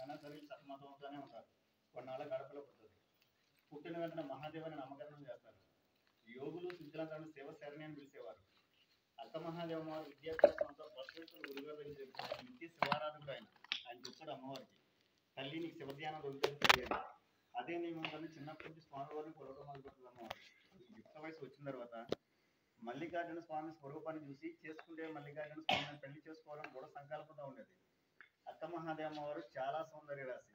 అయినా సరే వీళ్ళు సతమతమవుతూనే ఉంటారు కొన్నాళ్ళ గడపలో పుడుతుంది పుట్టిన వెంటనే మహాదేవుని నామకరణం చేస్తారు యోగులు సిద్ధులందరూ శివ శరణి అని పిలిచేవారు అక్క మహాదేవ వారు విద్యాభ్యాసంతో బస్వేశ్వర గురుగారు దగ్గర చెప్తారు ఆయన నిత్య శివారాధకుడు ఆయన ఆయన చెప్తాడు అమ్మవారికి తల్లి నీకు శివధ్యానం దొరుకుతుంది తల్లి అని అదే నియమం కానీ చిన్నప్పటి నుంచి స్వామి వారిని కొలవడం మొదలుపెడుతుంది అమ్మవారు యుక్త వయసు వచ్చిన తర్వాత మల్లికార్జున స్వామి స్వరూపాన్ని చూసి చేసుకుంటే మల్లికార్జున స్వామిని పెళ్లి చేసుకోవాలని కూడా సంకల్పంతో ఉండేది అక్క మహాదేవ వారు చాలా సౌందర్య రాశి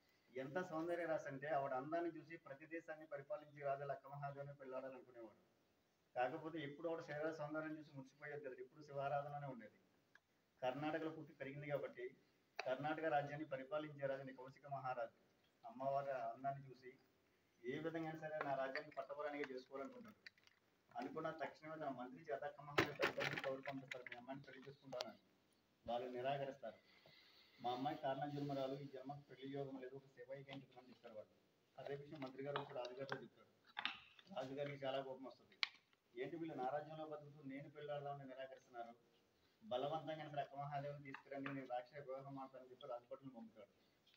ఎంత సౌందర్య రాశి అంటే ఆవిడ అందాన్ని చూసి ప్రతి దేశాన్ని పరిపాలించి రాజులు అక్క మహాదేవుని పెళ్ళాడాలనుకునేవాడు కాకపోతే ఎప్పుడు ఆవిడ శరీర సౌందర్యం చూసి మురిసిపోయేది కదా ఎప్పుడు శివారాధననే ఉండేది కర్ణాటకలో పుట్టి పెరిగింది కాబట్టి కర్ణాటక రాజ్యాన్ని పరిపాలించే రాజుని కౌశిక మహారాజు అమ్మవారి అందాన్ని చూసి ఏ విధంగా సరే నా రాజ్యాన్ని పట్టపురానిగా చేసుకోవాలనుకుంటాడు అనుకున్న తక్షణమే తన మంత్రి చేత అక్క మహాదేవి కౌరు పంపిస్తారు మీ అమ్మాయిని పెళ్లి చేసుకుంటానని వాళ్ళు నిరాకరిస్తారు మా అమ్మాయి కారణం జన్మరాలు ఈ జన్మకు పెళ్లి యోగం లేదు ఒక శివయ్యకి అని చెప్పమని చెప్తారు వాళ్ళు అదే విషయం మంత్రి గారు వచ్చి రాజుగారితో చెప్తాడు రాజుగారికి చాలా కోపం వస్తుంది ఏంటి వీళ్ళు నా రాజ్యంలో బతుకుతూ నేను పెళ్ళాడదామని నిరాకరిస్తున్నారు బలవంతంగా సరే అక్క మహాదేవిని తీసుకురండి నేను రాక్షస వివాహం ఆడతానని చెప్పి రాజభటులు పంపుతాడు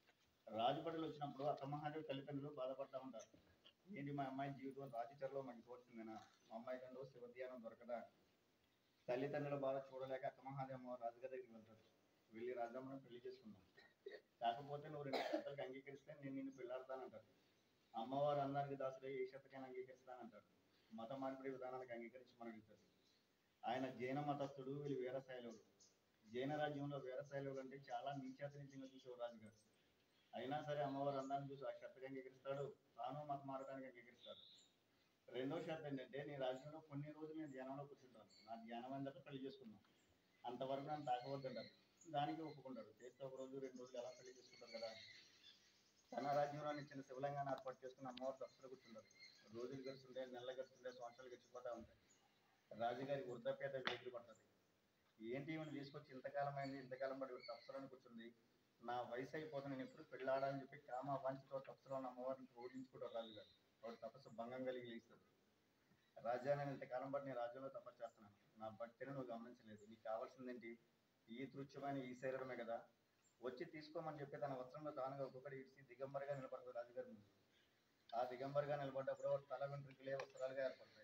రాజభటులు వచ్చినప్పుడు అక్క మహాదేవి తల్లిదండ్రులు బాధపడతా ఉంటారు ఏంటి మా అమ్మాయి జీవితం రాజచరలో మగ్గిపోతుందేనా మా అమ్మాయి కంటూ శివధ్యానం దొరకదా తల్లిదండ్రుల బాధ చూడలేక అక్క మహాదేవ రాజుగారి దగ్గరికి వెళ్తాడు వెళ్ళి రాజామని పెళ్లి చేసుకున్నాం కాకపోతే నువ్వు రెండు శతలకు అంగీకరిస్తే నేను నిన్ను పెళ్ళాడతానంటాడు అమ్మవారు అందానికి దాసుడై ఏ శతకాన్ని అంగీకరిస్తానంటాడు మత మార్పిడి విధానానికి అంగీకరించి మనం వెళ్తాడు ఆయన జైన మతస్థుడు వీళ్ళు వీరశైలవులు జైన రాజ్యంలో వీరశైలవులు అంటే చాలా నీచాతి నీచంగా చూసేవారు రాజుగారు అయినా సరే అమ్మవారు అందాన్ని చూసి ఆ శతకి అంగీకరిస్తాడు తాను మత మారడానికి అంగీకరిస్తాడు రెండో షరత్ ఏంటంటే నీ రాజ్యంలో కొన్ని రోజులు నేను ధ్యానంలో కూర్చుంటాను నా ధ్యానం అయిన తర్వాత పెళ్లి చేసుకున్నాను అంతవరకు నన్ను తాకవద్దంటారు దానికి ఒప్పుకుంటాడు చేస్తే ఒక రోజు రెండు రోజులు ఎలా పెళ్లి చేసుకుంటారు కదా తన రాజ్యంలో చిన్న శివలింగాన్ని ఏర్పాటు చేసుకుని అమ్మవారు తప్పలు కూర్చుంటారు రోజులు గడుస్తుంటే నెలలు గడుస్తుంటే సంవత్సరాలు గడిచిపోతా ఉంటాయి రాజుగారికి వృద్ధాప్యత వేగులు పడుతుంది ఏంటి ఈమెను తీసుకొచ్చి ఇంతకాలం అయింది ఇంతకాలం పడి తప్సలను కూర్చుంది నా వయసు అయిపోతుంది నేను ఎప్పుడు పెళ్ళాడని చెప్పి కామ వాంఛతో తప్సలో అమ్మవారిని ఓడించుకుంటారు రాజుగారు వాడు తపస్సు భంగం కలిగి లేస్తాడు రాజా నేను ఇంతకాలం బట్టి నేను రాజ్యంలో తపస్సు చేస్తున్నాను నా భక్తిని నువ్వు గమనించలేదు నీకు కావాల్సిందేంటి ఈ తృచ్ఛమైన ఈ శరీరమే కదా వచ్చి తీసుకోమని చెప్పి తన వస్త్రంలో తానుగా ఒక్కొక్కటి ఇడిచి దిగంబరిగా నిలబడతాడు రాజుగారి ముందు ఆ దిగంబరిగా నిలబడ్డప్పుడు వాడు తల వెంట్రుకలే వస్త్రాలుగా ఏర్పడతాయి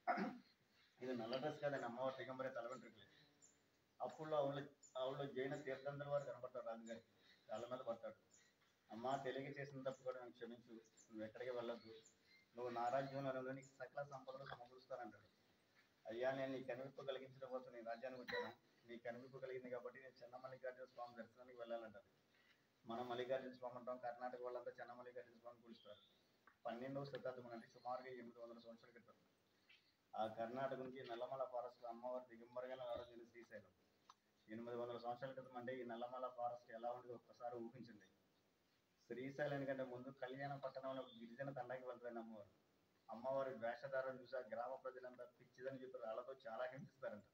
ఇది నల్ల డ్రెస్ కాదండి అమ్మవారు దిగంబరి తల వెంట్రుకలే అప్పుడు ఆవుల ఆవుల్లో జైన తీర్థంతుల వారు కనపడతారు రాజుగారికి కాళ్ళ మీద పడతాడు అమ్మ తెలియక చేసిన తప్పు కూడా నన్ను క్షమించు నువ్వు ఎక్కడికి వెళ్ళొద్దు నువ్వు నా రాజ్యంలో నీకు సకల సంపదలు సమకూరుస్తానంటాడు అయ్యా నేను నీ కనువిప్పు కలిగించడం కోసం నీ రాజ్యానికి వచ్చాను నీ కనువిప్పు కలిగింది కాబట్టి నేను చిన్న మల్లికార్జున స్వామి దర్శనానికి వెళ్ళాలంటారు మనం మల్లికార్జున స్వామి అంటాం కర్ణాటక వాళ్ళంతా చిన్న మల్లికార్జున స్వామి పిలుస్తారు పన్నెండవ శతాబ్దం అంటే సుమారుగా ఎనిమిది వందల సంవత్సరాల క్రితం ఆ కర్ణాటక నుంచి నల్లమల ఫారెస్ట్ అమ్మవారి దిగంబరగా ఆరోగ్యం శ్రీశైలం ఎనిమిది వందల సంవత్సరాల క్రితం అంటే ఈ నల్లమల ఫారెస్ట్ ఎలా ఉండేదో ఒక్కసారి ఊహించండి శ్రీశైలం కంటే ముందు కళ్యాణ పట్టణంలో ఒక గిరిజన తండాకి వెళ్తారండి అమ్మవారు అమ్మవారి వేషధారణ చూసి ఆ గ్రామ ప్రజలంతా పిచ్చిదని చెప్పి వాళ్ళతో చాలా హింసిస్తారంట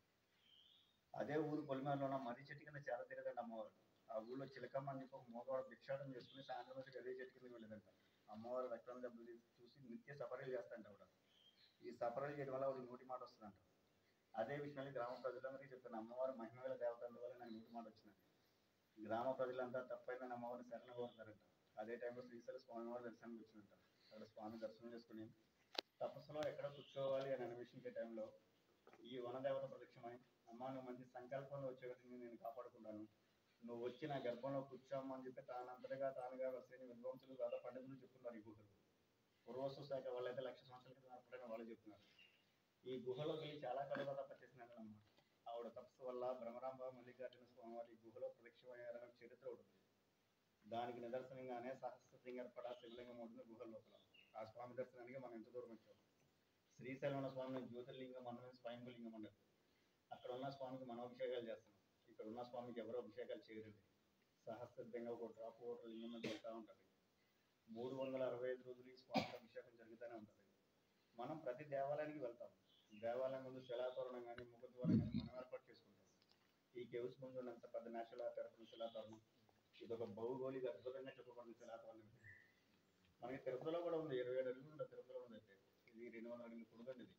అదే ఊరు పొలిమేరలో ఉన్న మర్రి చెట్టు కింద చాలా తిరగదండి అమ్మవారు ఆ ఊళ్ళో చిలకమ్మ అని చెప్పి ఒక మోగవాడు భిక్షాటం చేసుకుని సాయంత్రం వచ్చి అదే చెట్టు కిందకి వెళ్ళేదంట అమ్మవారు రక్తం దెబ్బలు తీసి చూసి నిత్య సపరీలు చేస్తాంట ఆవిడ ఈ సపరీలు చేయడం వల్ల ఆవిడ నోటి మాట వస్తుందంట అదే విషయాన్ని గ్రామ ప్రజలందరికీ చెప్తాను అమ్మవారు మహిమగల దేవత అందువల్ల నాకు నోటి మాట వచ్చింది గ్రామ ప్రజలంతా తప్పైన అమ్మవారిని శరణ కోరుతారంట అదే టైంలో శ్రీశైల స్వామివారి దర్శనానికి వచ్చిందంట అక్కడ స్వామి దర్శనం చేసుకుని తపస్సులో ఎక్కడ కూర్చోవాలి అని అన్వేషించే టైంలో ఈ వనదేవత ప్రత్యక్షమై అమ్మ నువ్వు మంచి సంకల్పంలో వచ్చేవాటిని నేను కాపాడుకుంటాను నువ్వు వచ్చి నా గర్భంలో కూర్చోమ్మా అని చెప్పి తానంతటిగా తానుగా వస్తే విద్వాంసులు దాదాపు పండితులు చెప్తున్నారు ఈ గుహలు పూర్వస్తు శాఖ వాళ్ళైతే లక్ష సంవత్సరాల క్రితం ఏర్పడిన వాళ్ళు చెప్తున్నారు ఈ గుహలోకి వెళ్ళి చాలా కడుగా తపస్సేసినాడు అమ్మ ఆవిడ తపస్సు వల్ల భ్రమరాంబ మల్లికార్జున స్వామి వారి ఈ గుహలో ప్రత్యక్షమయ్యారనే చరిత్ర ఒకటి ఉంది దానికి నిదర్శనంగానే సహస్రలింగర్పడ శివలింగం ఉంటుంది గుహల లోపల ఆ స్వామి దర్శనానికి మనం ఎంత దూరం వచ్చాం శ్రీశైలం స్వామి జ్యోతిర్లింగం మనమే స్వయంభులింగం ఉండదు అక్కడ ఉన్న స్వామికి మనం అభిషేకాలు చేస్తున్నాం ఇక్కడ ఉన్న స్వామికి ఎవరు అభిషేకాలు చేయరండి సహస్రంగా ఒక డ్రాప్ వాటర్ లింగం మీద వెళ్తూ ఉంటుంది మూడు వందల అరవై ఐదు రోజులు ఈ స్వామికి అభిషేకం జరుగుతూనే ఉంటుంది మనం ప్రతి దేవాలయానికి వెళ్తాం దేవాలయం ముందు శిలాతోరణం కానీ ముఖద్వారం కానీ మనం ఏర్పాటు చేసుకుంటాం ఈ కేవ్స్ ముందు ఉన్నంత పెద్ద నేషనల్ తరపున శిలాతోరణం ఇది ఒక భౌగోళిక అద్భుతంగా చెప్పబడిన శిలాతోరణం ఇది. మనకి తిరుపతిలో కూడా ఉంది ఇరవై ఏడు అడుగులు ఉంటుంది తిరుపతిలో ఉంది అయితే ఇది రెండు వందల అడుగులు పొడుగండి ఇది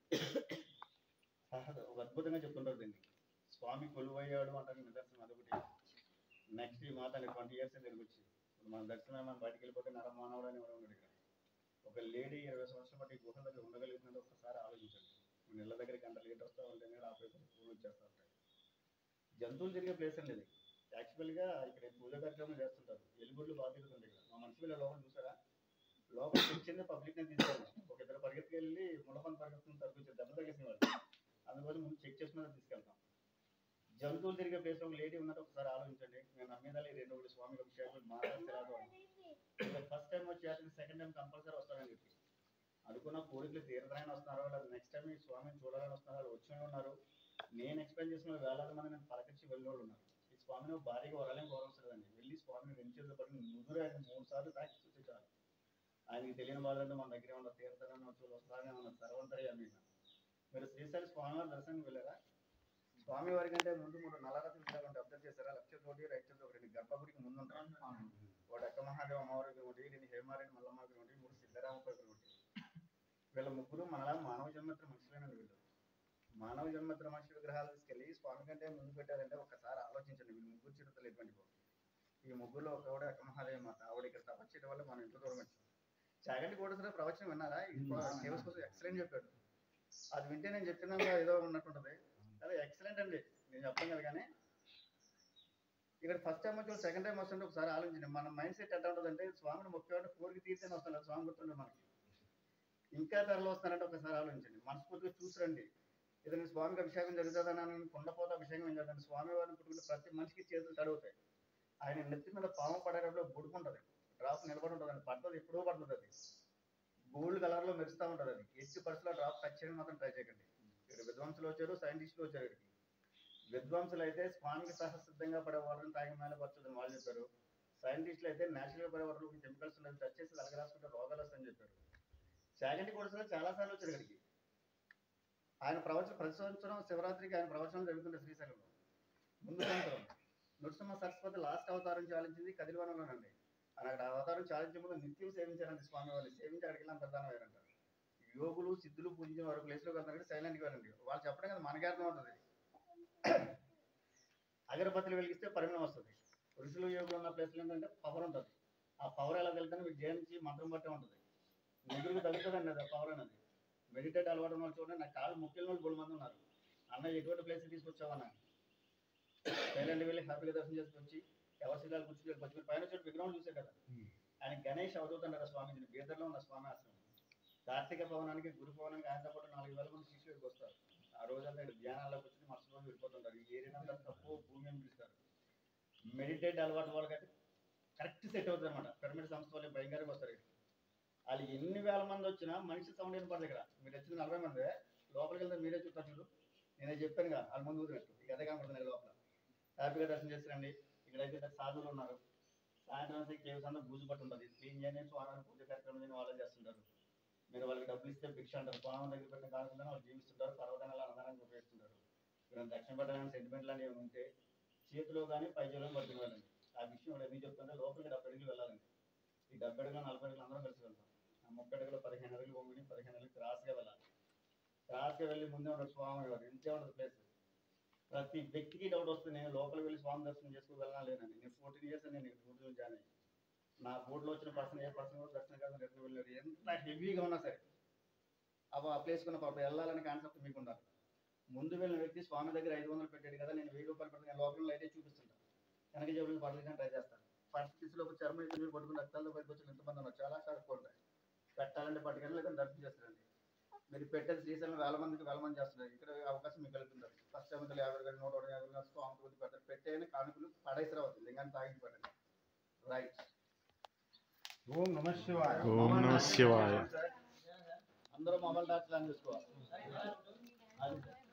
సహజ ఒక అద్భుతంగా చెప్తుంటారు దీన్ని స్వామి కొలువయ్యాడు అంటే నిదర్శనం అదొకటి నెక్స్ట్ ఈ మాత ట్వంటీ ఇయర్స్ తిరిగి వచ్చి మన దర్శనం మనం బయటికి వెళ్ళిపోతే నరమానవుడు అని ఎవరు ఉన్నాడు ఇక్కడ ఒక లేడీ ఇరవై సంవత్సరాల బట్టి గుహల దగ్గర ఉండగలుగుతుందంటే ఒక్కసారి ఆలోచించండి మన ఇళ్ళ దగ్గర గంట లేట్ వస్తా ఉంటే ఆ పేపర్ పూలు వచ్చేస్తా ఉంటాయి జంతువులు తిరిగే ప్లేస్ అండి ఇది యాక్చువల్గా ఇక్కడ పూజ కార్యక్రమం చేస్తుంటారు ఎలుగుళ్ళు బాగా తిరుగుతుంది ఇక్కడ మా మనిషి వీళ్ళ లోపల చూసారా లోపల తెచ్చింది పబ్లిక్ ని తీసుకెళ్ళాం ఒక ఇద్దరు పరిగెత్తుకెళ్ళి ముళ్ళపని పరిగెత్తుకుని తగ్గించారు దెబ్బ తగ్గేసిన వాళ్ళు అందుకోసం ముందు చెక్ చేసుకుని తీసుకెళ్తాం జంతువులు తిరిగే ప్లేస్ ఒక లేడీ ఉన్నట్టు ఒకసారి ఆలోచించండి నేను నమ్మేదాలి రెండు ఒకటి స్వామి అభిషేకం మాట్లాడి ఫస్ట్ టైం వచ్చి సెకండ్ టైం కంపల్సరీ వస్తారని చెప్పి అనుకున్న కోరికలు తీరదాయని వస్తున్నారో లేదా నెక్స్ట్ టైం ఈ స్వామిని చూడాలని వస్తున్నారో వాళ్ళు వచ్చిన వాళ్ళు ఉన్నారు నేను ఎక్స్పెక్ట్ చేసిన వాళ్ళు వేలాది మంది నేను పలకరించి వెళ్ళిన వాళ్ళు ఉన్నారు ఈ స్వామిని ఒక భారీగా వరాలని గౌరవిస్తుందండి వెళ్ళి స్వామిని రెండు చేతులు పడి ముదురు ఆయన మూడు సార్లు తాకి చూస్తే చాలు ఆయనకి తెలియని వాళ్ళంటే మన దగ్గర ఉన్న తీర్థాన్ని వచ్చి వస్తారని ఉన్న సర్వంతరి అమ్మిన మీరు శ్రీశైల స్వామివారి దర్శనం వెళ్ళారా స్వామి వారి కంటే ముందు మూడు నల్లరథ విగ్రహాలు ఉంటాయి అబ్జర్వ్ చేశారా లెఫ్ట్ చేతి ఒకటి రైట్ చేతి ఒకటి గర్భగుడికి ముందు ఉంటాయి ఒకటి అక్క మహాదేవ అమ్మవారికి ఒకటి రెండు హేమారెడ్డి మల్లమ్మకి ఒకటి మూడు సిద్ధరామకి ఒకటి వీళ్ళ ముగ్గురు మనలా మానవ జన్మత్ర మనుషులేనండి వీళ్ళు మానవ జన్మత్ర మనుషుల విగ్రహాలు తీసుకెళ్లి స్వామి కంటే ముందు పెట్టారంటే ఒక్కసారి ఆలోచించండి వీళ్ళు ముగ్గురు చరిత్రలు ఎటువంటి ఈ ముగ్గురులో ఒకవిడ అక్క మహాదేవ మాత ఆవిడ ఇక్కడ తపస్సు చేయడం వల్ల మనం ఇంత దూరం వచ్చాం చాగంటి కోటేశ్వర ప్రవచనం విన్నారా సేవస్ కోసం ఎక్సలెంట్ చెప్పాడు అది వింటే నేను చెప్పినాక ఏదో ఉన్నట్టుంటది అదే ఎక్సలెంట్ అండి నేను చెప్తాను కదా కానీ ఇక్కడ ఫస్ట్ టైం వచ్చి సెకండ్ టైం వస్తుంటే ఒకసారి ఆలోచించండి మన మైండ్ సెట్ ఎట్లా ఉంటుంది అంటే స్వామిని ముఖ్యమైన కోరిక తీర్చని వస్తాను స్వామి గుర్తుండే మనకి ఇంకా ధరలు వస్తారంటే ఒకసారి ఆలోచించండి మనస్ఫూర్తిగా చూసిరండి ఏదైనా స్వామికి అభిషేకం జరుగుతుందని కొండపోత అభిషేకం ఏం జరుగుతుంది స్వామి వారిని పుట్టుకున్న ప్రతి మనిషికి చేతులు తడుగుతాయి ఆయన నెత్తి మీద పాము పడేటప్పుడు బుడుకుంటది డ్రాప్ నిలబడి ఉంటుంది అది పడుతుంది ఎప్పుడో పడుతుంది అది గోల్డ్ కలర్ లో మెరుస్తూ ఉంటుంది అది ఎట్టి పరిస్థితుల్లో డ్రాప్ టచ్ చేయడం మాత్రం ట్రై చేయకండి ఇక్కడ విద్వాంసులు వచ్చారు సైంటిస్టులు వచ్చారు ఇక్కడికి విద్వాంసులు అయితే స్వామికి సహసిద్ధంగా పడే వాటర్ని తాగి మేల పరచదని వాళ్ళు చెప్పారు సైంటిస్టులు అయితే నేచురల్ పడే వాటర్ కెమికల్స్ ఉన్నది టచ్ చేసి అలగ రాసుకుంటే రోగాలు వస్తాయని చెప్పారు చాగంటి కూడా చాలా సార్లు వచ్చారు ఇక్కడికి ఆయన ప్రవచనం ప్రతి సంవత్సరం శివరాత్రికి ఆయన ప్రవచనం జరుగుతుండే శ్రీశైలంలో ముందు సంవత్సరం నృసింహ సరస్వతి లాస్ట్ అవతారం చాలించింది కదిలివనంలోనండి ఆయన అక్కడ అవతారం చాలించే ముందు నిత్యం సేవించారండి స్వామి వారిని సేవించి అక్కడికి వెళ్ళిన ప్రధానం వేరంటారు యోగులు సిద్ధులు పూజించిన వారు ప్లేస్లో వెళ్తారంటే సైలెంట్గా వెళ్ళండి వాళ్ళు చెప్పడం కదా మనకే అర్థం అవుతుంది అగరబత్తులు వెలిగిస్తే పరిమాణం వస్తుంది ఋషులు యోగులు ఉన్న ప్లేస్లో ఏంటంటే పవర్ ఉంటుంది ఆ పవర్ ఎలా వెళ్తానో మీకు జయించి మంత్రం బట్టే ఉంటుంది నిధులకు తగ్గుతుందండి అది పవర్ అనేది మెడిటేట్ అలవాటు ఉన్న వాళ్ళు చూడండి నాకు కాళ్ళు ముఖ్యమైన వాళ్ళు మూడు మంది ఉన్నారు అన్న ఎటువంటి ప్లేస్ తీసుకొచ్చావన్నా సైలెంట్ వెళ్ళి హ్యాపీగా దర్శనం చేసుకొచ్చి ఎవరి శిలాలు కూర్చుని వచ్చి పైన వచ్చి విగ్రహం చూసే కదా ఆయన గణేష్ అవధూతంటారు స్వామి బీదర్లో ఉన్న స్వామి ఆశ్రమం కార్తీక భవనానికి గురు భవనానికి ఆయనతో పాటు నాలుగు వేల మంది శిష్యులకు వస్తారు ఆ రోజంతా ఇక్కడ ధ్యానాల్లో కూర్చొని మరుసటి రోజు వెళ్ళిపోతుంటారు ఈ ఏరియా తప్పు భూమి అని పిలుస్తారు మెడిటేట్ అలవాటు వాళ్ళకైతే కరెక్ట్ సెట్ అవుతుంది అనమాట పిరమిడ్ సంస్థ వాళ్ళు భయంకరంగా వస్తారు ఇక్కడ. వాళ్ళు ఎన్ని వేల మంది వచ్చినా మనిషి సౌండ్ వినపడదు ఇక్కడ మీరు వచ్చిన నలభై మంది లోపలికి వెళ్తే మీరే చూస్తారు చూడు నేనే చెప్పాను కదా వాళ్ళ ముందు ఊరినట్టు ఇక అదే కనపడుతుంది లోపల హ్యాపీగా దర్శనం చేస్తారండి ఇక్కడైతే సాధువులు ఉన్నారు సాయంత్రం అయితే కేవ్స్ అంతా బూజు పట్టు ఉంటుంది క్లీన్ చేయని స్వామి పూజ కార్యక్రమం చేయని వాళ్ళే చేస్తుంటారు మీరు వాళ్ళకి డబ్బులు ఇస్తే భిక్ష అంటారు పొలం దగ్గర పెట్టిన కాకుండా వాళ్ళు జీవిస్తుంటారు పర్వతాలు అన్నదానానికి ఉపయోగిస్తుంటారు ఇక్కడ దక్షిణ పెట్టాలని సెంటిమెంట్లు అనేవి ఉంటే చేతిలో కానీ పై చేతిలో పట్టుకుని వెళ్ళండి ఆ విషయం వాళ్ళు ఎందుకు చెప్తుంటే లోపలికి డెబ్బై అడుగులు వెళ్ళాలండి ఈ డెబ్బై అడుగులు నలభై అడుగులు అందరం కలిసి వెళ్తాం ఆ ముప్పై అడుగులు పదిహేను అడుగులు పొంగి పదిహేను అడుగులు క్రాస్గా వెళ్ళాలి క్రాస్గా వెళ్ళి ముందే ఉండదు స్వామి వారు ఇంతే ఉండదు ప్లేస్ ప్రతి వ్యక్తికి డౌట్ వస్తుంది నేను లోపలికి వెళ్ళి స్వామి దర్శనం చేసుకుని వెళ్ళాలి లేనండి నేను ఫోర్టీన్ ఇయర్స్ నేను డ్యూటీలో జాయిన్ అయ్యి నా బోర్డులో వచ్చిన పర్సన్ ఏ పర్సన్ కూడా దర్శనం కాదు రిటర్న్ వెళ్ళారు ఎంత హెవీగా ఉన్నా సరే అవి ఆ ప్లేస్ కొన్న పాపం వెళ్ళాలనే కాన్సెప్ట్ మీకు ఉండాలి ముందు వెళ్ళిన వ్యక్తి స్వామి దగ్గర ఐదు వందలు పెట్టాడు కదా నేను వెయ్యి రూపాయలు పెడతాను నేను లోపల అయితే చూపిస్తుంటాను వెనక జబ్బులు పడలేదని ట్రై చేస్తాను ఫస్ట్ కిస్లో ఒక చర్మం అయితే మీరు పట్టుకుని రక్తాలతో బయటకు వచ్చిన ఎంతమంది ఉన్నారు చాలా షార్ప్ ఉంటాయి పెట్టాలంటే పట్టుకెళ్ళి లేదా దర్శనం చేస్తారండి మీరు పెట్టేది శ్రీశైలం వేల మందికి వేల మంది చేస్తున్నారు ఇక్కడ అవకాశం మీకు కలుగుతుంది ఫస్ట్ టైం వందల యాభై వేలు నూట ఇరవై యాభై వేలు స్వామి కొద్ది పెట్టారు పెట్టేయని కానుకలు పడేసరి అవుతుంది లింగాన్ని తాగి పడండి రైట్ ఓం నమ శివాయ ఓం నమ శివాయ అందరూ మొబైల్ డాక్టర్ అని చూసుకోవాలి అది